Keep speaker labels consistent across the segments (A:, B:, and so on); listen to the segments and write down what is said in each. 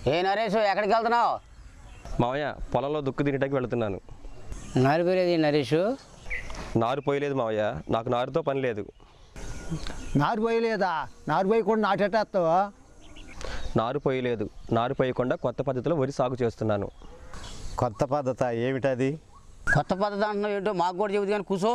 A: ఏ నరేష్ ఎక్కడికి వెళ్తున్నావు
B: మావయ్య పొలంలో దుక్కు తినడానికి వెళుతున్నాను
A: నారిపోలేదు నరేష్
B: నారు పోయలేదు మావయ్య నాకు నారుతో పని లేదు
C: నారు పోయలేదా నారు పోయకుండా నాటేస్తావా
B: నారు పోయలేదు నారు పోయకుండా కొత్త పద్ధతిలో వరి సాగు చేస్తున్నాను
C: కొత్త పద్ధత ఏమిటది
A: కొత్త పద్ధతి అంటున్నావు ఏంటో మాకు కూడా చెబుతుంది కానీ కూసో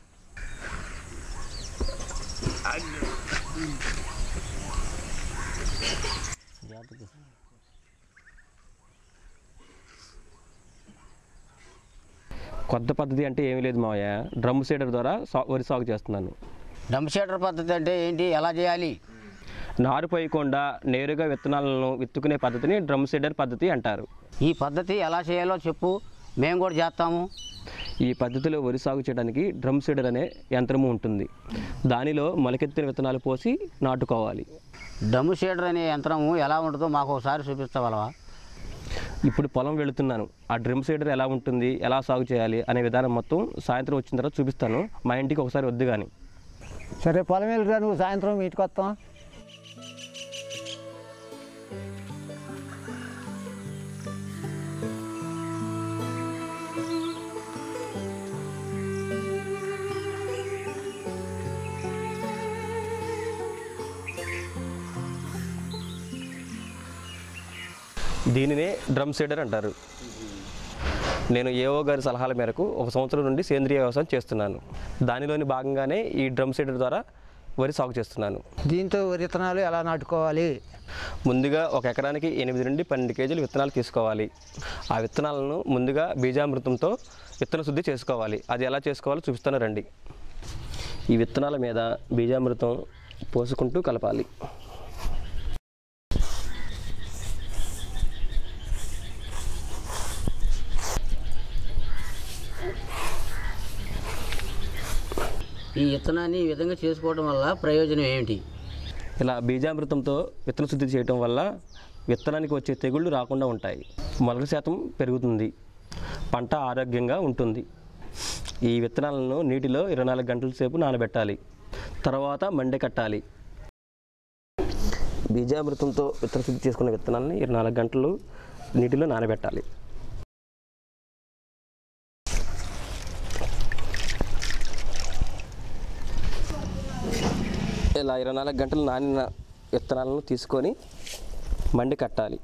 B: కొత్త పద్ధతి అంటే ఏమీ లేదు మావయ్య డ్రమ్ సీడర్ ద్వారా సా- వరి సాగు చేస్తున్నాను
A: డంప్ షేటర్ పద్ధతి అంటే ఏంటి ఎలా చేయాలి
B: నారు పోయకుండా నేరుగా విత్తనాలను విత్తుకునే పద్ధతిని డ్రమ్ సీడర్ పద్ధతి అంటారు
A: ఈ పద్ధతి ఎలా చేయాలో చెప్పు మేము కూడా చేస్తాము
B: ఈ పద్ధతిలో వరి సాగు చేయడానికి డ్రమ్ సీడర్ అనే యంత్రము ఉంటుంది దానిలో మొలకెత్తిన విత్తనాలు పోసి నాటుకోవాలి
A: డమ్ షేటర్ అనే యంత్రము ఎలా ఉంటుందో మాకు ఒకసారి చూపిస్తావా
B: ఇప్పుడు పొలం వెళుతున్నాను ఆ డ్రమ్ సీడర్ ఎలా ఉంటుంది ఎలా సాగు చేయాలి అనే విధానం మొత్తం సాయంత్రం వచ్చిన తర్వాత చూపిస్తాను మా ఇంటికి ఒకసారి వద్దు కానీ
C: సరే పొలం వెళ్ళిరా నువ్వు సాయంత్రం ఇంటికి వస్తాం
B: దీనినే డ్రమ్ సీడర్ అంటారు నేను ఏఓ గారి సలహాల మేరకు ఒక సంవత్సరం నుండి సేంద్రియ వ్యవసాయం చేస్తున్నాను దానిలోని భాగంగానే ఈ డ్రమ్ సీడర్ ద్వారా వరి సాగు చేస్తున్నాను
C: దీంతో విత్తనాలు ఎలా నాటుకోవాలి
B: ముందుగా ఒక ఎకరానికి ఎనిమిది నుండి పన్నెండు కేజీలు విత్తనాలు తీసుకోవాలి ఆ విత్తనాలను ముందుగా బీజామృతంతో విత్తన శుద్ధి చేసుకోవాలి అది ఎలా చేసుకోవాలో చూపిస్తాను రండి ఈ విత్తనాల మీద బీజామృతం పోసుకుంటూ కలపాలి
A: ఈ విత్తనాన్ని ఈ విధంగా చేసుకోవడం వల్ల ప్రయోజనం ఏమిటి
B: ఇలా బీజామృతంతో విత్తన శుద్ధి చేయటం వల్ల విత్తనానికి వచ్చే తెగుళ్ళు రాకుండా ఉంటాయి మొలక శాతం పెరుగుతుంది పంట ఆరోగ్యంగా ఉంటుంది ఈ విత్తనాలను నీటిలో ఇరవై నాలుగు గంటల సేపు నానబెట్టాలి తర్వాత మండే కట్టాలి బీజామృతంతో విత్తన శుద్ధి చేసుకున్న విత్తనాలని ఇరవై నాలుగు గంటలు నీటిలో నానబెట్టాలి ఇలా ఇరవై నాలుగు గంటలు నానిన విత్తనాలను తీసుకొని మండి కట్టాలి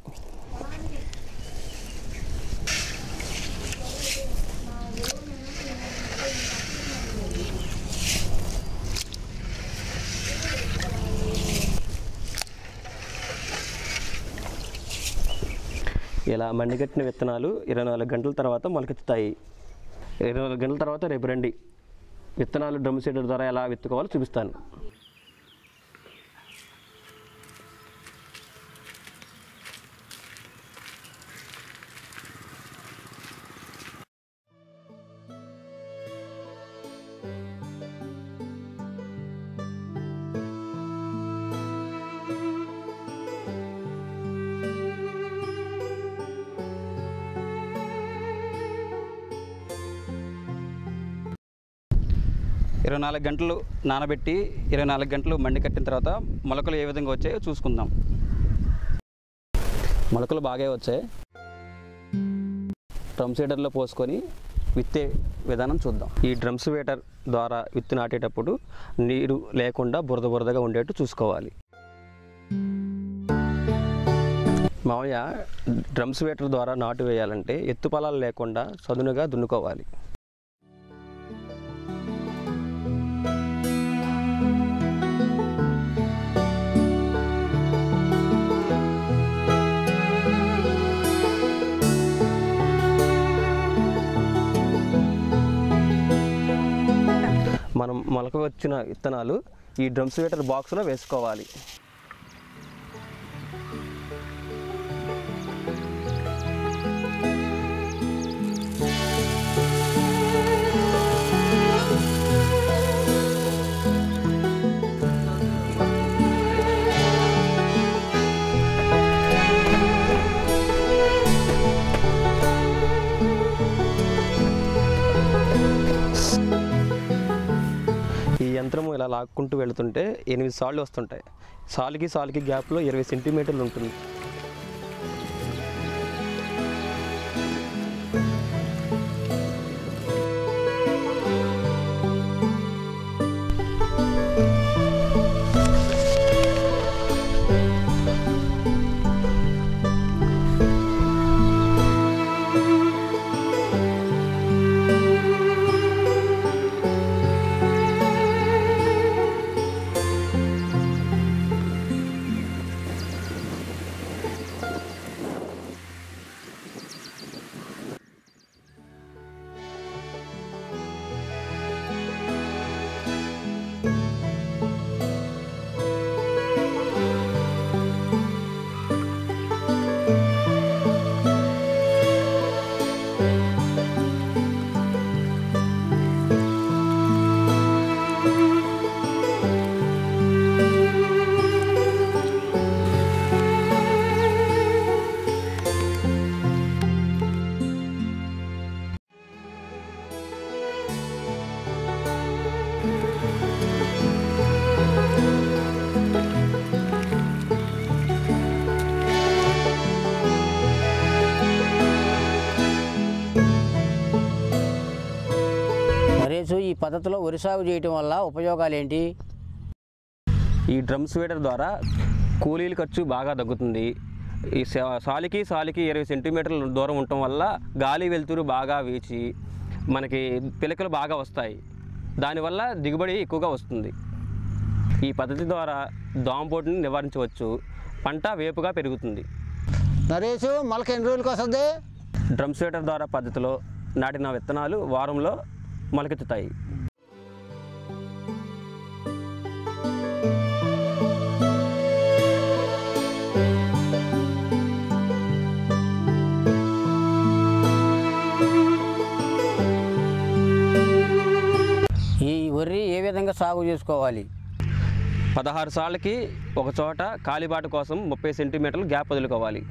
B: ఇలా మండికట్టిన విత్తనాలు ఇరవై నాలుగు గంటల తర్వాత మొలకెత్తుతాయి ఇరవై నాలుగు గంటల తర్వాత రేపు రండి విత్తనాలు డ్రమ్ సీడర్ ద్వారా ఎలా విత్తుకోవాలో చూపిస్తాను
D: ఇరవై నాలుగు గంటలు నానబెట్టి ఇరవై నాలుగు గంటలు మండి కట్టిన తర్వాత మొలకలు ఏ విధంగా వచ్చాయో చూసుకుందాం మొలకలు బాగా వచ్చాయి డ్రమ్ సీడర్లో పోసుకొని విత్తే విధానం చూద్దాం
B: ఈ డ్రమ్స్ వేటర్ ద్వారా విత్తు నాటేటప్పుడు నీరు లేకుండా బురద బురదగా ఉండేట్టు చూసుకోవాలి మామయ్య డ్రమ్స్ వేటర్ ద్వారా నాటు వేయాలంటే ఎత్తు పొలాలు లేకుండా చదునుగా దున్నుకోవాలి మనం మొలక వచ్చిన విత్తనాలు ఈ డ్రమ్స్ వేటర్ బాక్స్లో వేసుకోవాలి ఈ యంత్రము ఇలా లాక్కుంటూ వెళుతుంటే ఎనిమిది సార్లు వస్తుంటాయి సాలుకి సాలుకి గ్యాప్లో ఇరవై సెంటీమీటర్లు ఉంటుంది
A: పద్ధతిలో వరి సాగు చేయటం వల్ల ఉపయోగాలు ఏంటి
B: ఈ డ్రమ్ స్వీడర్ ద్వారా కూలీల ఖర్చు బాగా తగ్గుతుంది ఈ సా- సాలికి సాలికి ఇరవై సెంటీమీటర్ల దూరం ఉండటం వల్ల గాలి వెలుతురు బాగా వీచి మనకి పిలకలు బాగా వస్తాయి దానివల్ల దిగుబడి ఎక్కువగా వస్తుంది ఈ పద్ధతి ద్వారా దోమపోటుని నివారించవచ్చు పంట వేపుగా పెరుగుతుంది
C: నరేష్ మొలక ఎన్ని రోజులకి వస్తుంది
B: డ్రమ్ స్వీటర్ ద్వారా పద్ధతిలో నాటిన విత్తనాలు వారంలో మొలకెత్తుతాయి
A: ఈ వరి ఏ విధంగా సాగు చేసుకోవాలి
B: పదహారు సార్లకి ఒక చోట కాలిబాట కోసం ముప్పై సెంటీమీటర్లు గ్యాప్ వదులుకోవాలి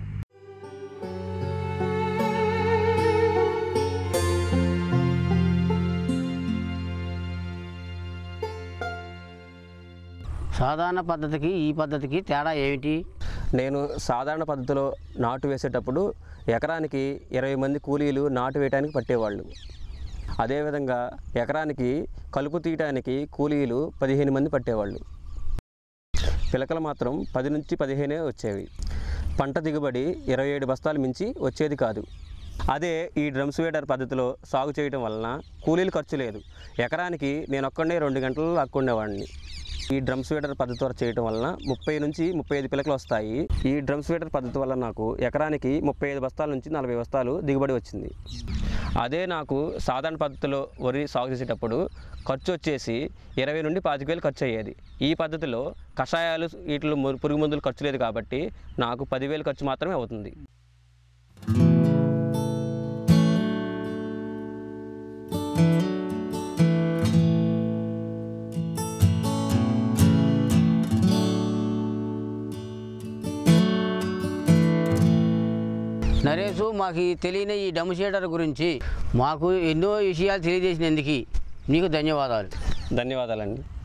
A: సాధారణ పద్ధతికి ఈ పద్ధతికి తేడా ఏమిటి
B: నేను సాధారణ పద్ధతిలో నాటు వేసేటప్పుడు ఎకరానికి ఇరవై మంది కూలీలు నాటు వేయడానికి పట్టేవాళ్ళు అదేవిధంగా ఎకరానికి కలుపు తీయటానికి కూలీలు పదిహేను మంది పట్టేవాళ్ళు పిలకలు మాత్రం పది నుంచి పదిహేనే వచ్చేవి పంట దిగుబడి ఇరవై ఏడు బస్తాలు మించి వచ్చేది కాదు అదే ఈ డ్రమ్స్ వేడర్ పద్ధతిలో సాగు చేయడం వలన కూలీలు ఖర్చు లేదు ఎకరానికి నేను ఒక్కడే రెండు గంటలు లాక్కుండేవాడిని ఈ డ్రమ్స్ వేడర్ పద్ధతి ద్వారా చేయడం వలన ముప్పై నుంచి ముప్పై ఐదు పిలకలు వస్తాయి ఈ డ్రమ్స్ వేడర్ పద్ధతి వల్ల నాకు ఎకరానికి ముప్పై ఐదు బస్తాల నుంచి నలభై బస్తాలు దిగుబడి వచ్చింది అదే నాకు సాధారణ పద్ధతిలో వరి సాగు చేసేటప్పుడు ఖర్చు వచ్చేసి ఇరవై నుండి పాతిక వేలు ఖర్చు అయ్యేది ఈ పద్ధతిలో కషాయాలు వీటిలో ము- పురుగు మందులు ఖర్చు లేదు కాబట్టి నాకు పదివేలు ఖర్చు మాత్రమే అవుతుంది
A: నరేషు మాకు ఈ తెలియని ఈ డమ్ షీటర్ గురించి మాకు ఎన్నో విషయాలు తెలియజేసినందుకు నీకు ధన్యవాదాలు
B: ధన్యవాదాలండి